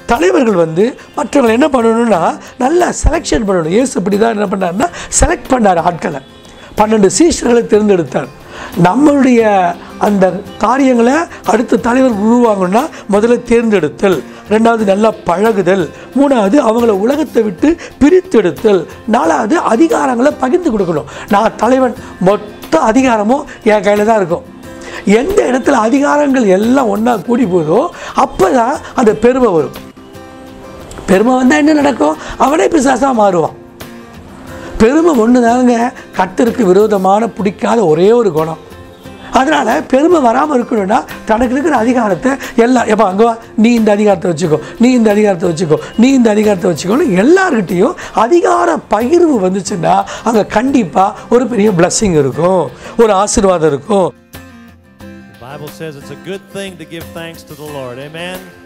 தலைவர்கள் வந்து மற்றவங்களை என்ன பண்ணணும்னா நல்லா செலெக்ஷன் பண்ணணும் இயேசு இப்படி தான் என்ன பண்ணாருன்னா செலக்ட் பண்ணார் ஆட்களை பன்னெண்டு சீஷர்களை தேர்ந்தெடுத்தார் நம்மளுடைய அந்த காரியங்களை அடுத்த தலைவர் உருவாகணும்னா முதல்ல தேர்ந்தெடுத்தல் ரெண்டாவது நல்லா பழகுதல் மூணாவது அவங்கள உலகத்தை விட்டு பிரித்தெடுத்தல் நாலாவது அதிகாரங்களை பகிர்ந்து கொடுக்கணும் நான் தலைவன் மொத்த அதிகாரமும் என் கையில் தான் இருக்கும் எந்த இடத்துல அதிகாரங்கள் எல்லாம் ஒன்றா கூடி போதோ அப்போ தான் அந்த பெருமை வரும் பெருமை வந்தால் என்ன நடக்கும் அவனே பிசாசாக மாறுவான் பெருமை ஒன்று தாங்க கர்த்தருக்கு விரோதமான பிடிக்காத ஒரே ஒரு குணம் அதனால் பெருமை வராமல் இருக்கணும்னா தனக்கு இருக்கிற அதிகாரத்தை எல்லாம் எப்போ அங்கே வா நீ இந்த அதிகாரத்தை வச்சுக்கோ நீ இந்த அதிகாரத்தை வச்சுக்கோ நீ இந்த அதிகாரத்தை வச்சுக்கோன்னு எல்லார்கிட்டேயும் அதிகார பகிர்வு வந்துச்சுன்னா அங்கே கண்டிப்பாக ஒரு பெரிய blessing இருக்கும் ஒரு ஆசீர்வாதம் இருக்கும் The Bible says it's a good thing to give thanks to the Lord. Amen.